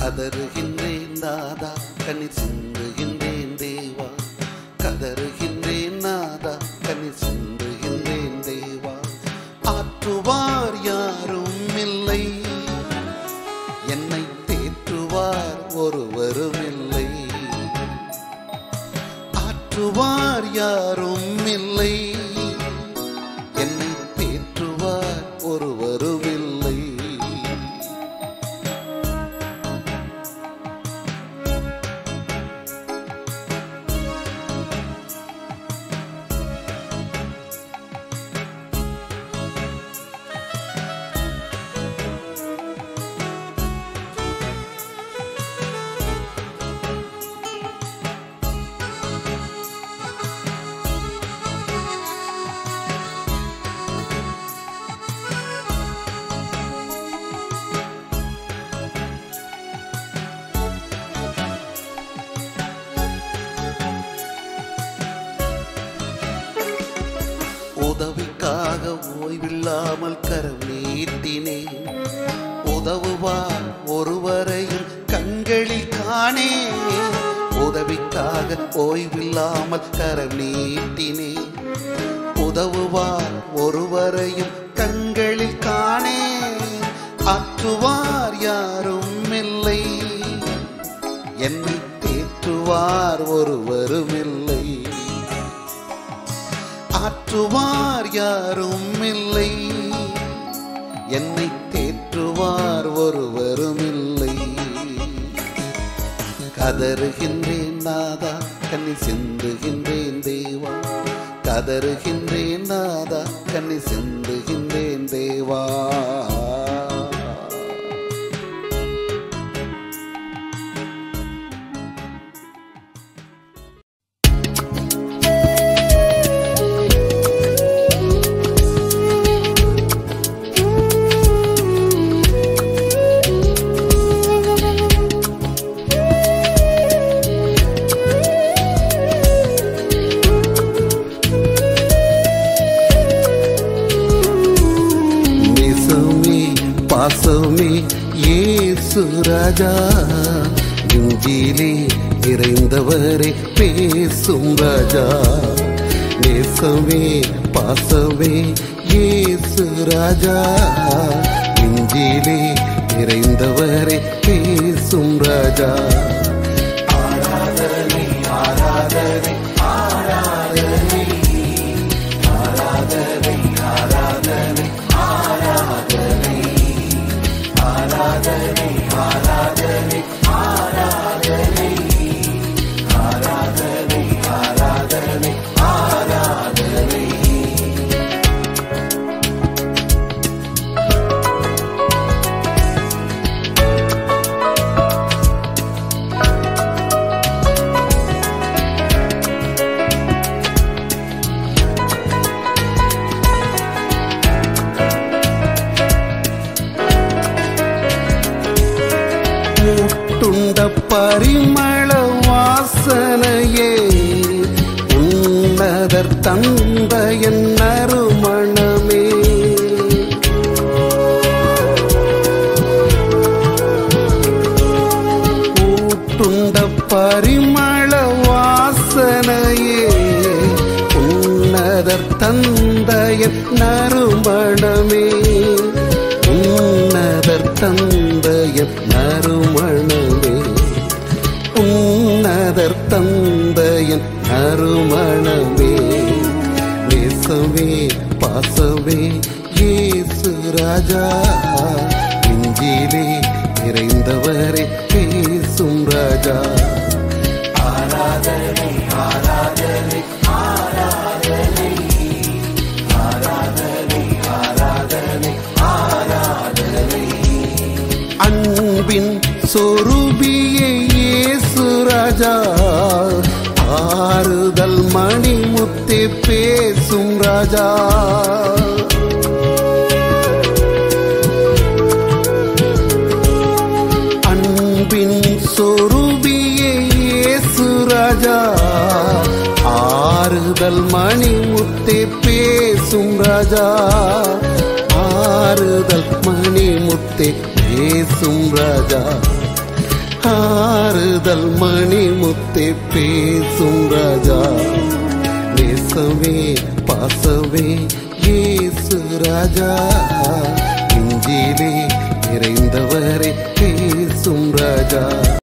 கதறுகின்றேன் நாதா கண்ணீர் சிந்துகின்றேன் தேவா கதறுகின்றேன் நாதா கண்ணீர் சிந்துகின்றேன் தேவா ஆற்றுவார் யாரும் இல்லை என்னை தேற்றுவார் ஒருவரும் இல்லை ஆற்றுவார் யாரும் இல்லை என்னை தேற்றுவார் ஒருவரும் இல்லை உதவிக்காக ஓய்வில்லாமல் கரம் நீட்டினேன் உதவுவார் ஒருவரையும் கண்களில் காணே உதவிக்காக ஓய்வில்லாமல் கரம் நீட்டினேன் உதவுவார் ஒருவரையும் கண்களில் காணே ஆற்றுவார் யாரும் இல்லை என்னை தேற்றுவார் ஒருவரும் இல்லை ஆற்றுவார் யாரும் இல்லை என்னை தேற்றுவார் ஒருவரும் இல்லை கதறுகின்றேன் நாதா கண்ணி சிந்துகின்றேன் தேவா கதறுகின்றேன் நாதா கண்ணி சிந்துகின்றேன் தேவா நேசமே பாசமே ஏசு ராஜா நெஞ்சிலே நிறைந்தவரே பேசும் ராஜா நேசமே பாசமே ஏசு ராஜா நெஞ்சிலே நிறைந்தவரே பேசும் ராஜா ஆராதனை ஆராதனை ஆராதனை ஆராதனை ஆராதனை ஆராதனை ஆராதனை ஆராதனை ஆராதனை ஆராதனை ஆராதனை ஆராதனை முட்டுண்ட பரிமள வாசனையே உன்னதர் தந்த என் நறுமணமே ஊட்டுண்ட பரிமள வாசனையே உன்னதர் தந்த என் நறுமணமே உன்னதர் தந்தைய நறுமணமே உன்னதர் தந்தையன் நறுமணமே நேசமே பாசமே ஏசு ராஜா இஞ்சிலே நிறைந்தவரே பேசும் ராஜா ஆராதனை ஆராதனை ஆராதனை ஆராதனை ஆராதனை ஆராதனை அன்பின் சொரூபியே இயேசு ராஜா ஆறுதல் மணிமுத்தே பேசும் ராஜா அன்பின் சொரூபியே இயேசு ராஜா ஆறுதல் மணிமுத்தே பேசும் ராஜா ஆறுதல் மணிமுத்தே பேசும் ராஜா ஆறுதல் மணி முத்தே பேசும் ராஜா நேசமே பாசமே இயேசு ராஜா இஞ்சிலே நிறைந்தவரே பேசும் ராஜா